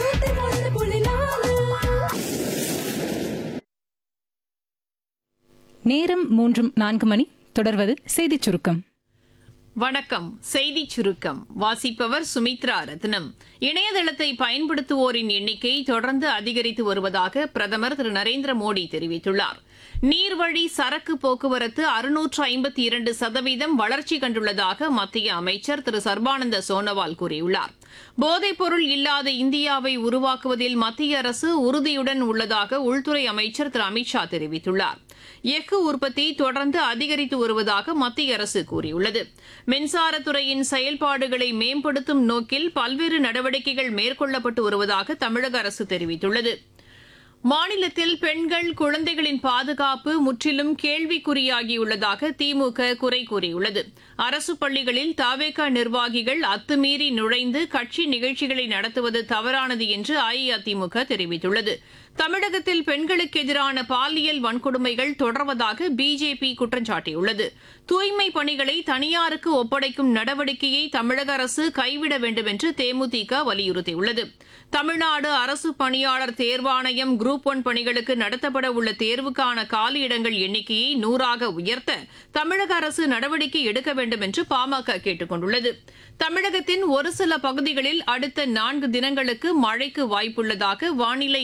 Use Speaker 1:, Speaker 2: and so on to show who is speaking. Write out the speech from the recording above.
Speaker 1: நேரம் மூன்றும் நான்கு மணி தொடர்வது செய்திச் சுருக்கம்
Speaker 2: வணக்கம் செய்தி சுருக்கம் வாசிப்பவர் சுமித்ரா ரத்னம் இணையதளத்தை பயன்படுத்துவோரின் எண்ணிக்கை தொடர்ந்து அதிகரித்து வருவதாக பிரதமர் திரு நரேந்திர மோடி தெரிவித்துள்ளார் நீர்வழி சரக்கு போக்குவரத்து அறுநூற்று ஐம்பத்தி இரண்டு சதவீதம் வளர்ச்சி கண்டுள்ளதாக மத்திய அமைச்சர் திரு சர்பானந்த சோனோவால் கூறியுள்ளார் போதைப்பொருள் இல்லாத இந்தியாவை உருவாக்குவதில் மத்திய அரசு உறுதியுடன் உள்ளதாக உள்துறை அமைச்சர் திரு அமித்ஷா தெரிவித்துள்ளார் எஃகு உற்பத்தி தொடர்ந்து அதிகரித்து வருவதாக மத்திய அரசு கூறியுள்ளது மின்சாரத்துறையின் செயல்பாடுகளை மேம்படுத்தும் நோக்கில் பல்வேறு நடவடிக்கைகள் மேற்கொள்ளப்பட்டு வருவதாக தமிழக அரசு தெரிவித்துள்ளது மாநிலத்தில் பெண்கள் குழந்தைகளின் பாதுகாப்பு முற்றிலும் கேள்விக்குறியாகியுள்ளதாக திமுக குறை கூறியுள்ளது அரசு பள்ளிகளில் தாவேகா நிர்வாகிகள் அத்துமீறி நுழைந்து கட்சி நிகழ்ச்சிகளை நடத்துவது தவறானது என்று அஇஅதிமுக தெரிவித்துள்ளது தமிழகத்தில் பெண்களுக்கு எதிரான பாலியல் வன்கொடுமைகள் தொடர்வதாக பிஜேபி குற்றம் சாட்டியுள்ளது தூய்மை பணிகளை தனியாருக்கு ஒப்படைக்கும் நடவடிக்கையை தமிழக அரசு கைவிட வேண்டும் என்று தேமுதிக வலியுறுத்தியுள்ளது தமிழ்நாடு அரசு பணியாளர் தேர்வாணையம் குரூப் ஒன் பணிகளுக்கு நடத்தப்பட உள்ள தேர்வுக்கான காலியிடங்கள் எண்ணிக்கையை நூறாக உயர்த்த தமிழக அரசு நடவடிக்கை எடுக்க வேண்டும் என்று பாமக கேட்டுக் கொண்டுள்ளது தமிழகத்தின் ஒரு சில பகுதிகளில் அடுத்த நான்கு தினங்களுக்கு மழைக்கு வாய்ப்புள்ளதாக வானிலை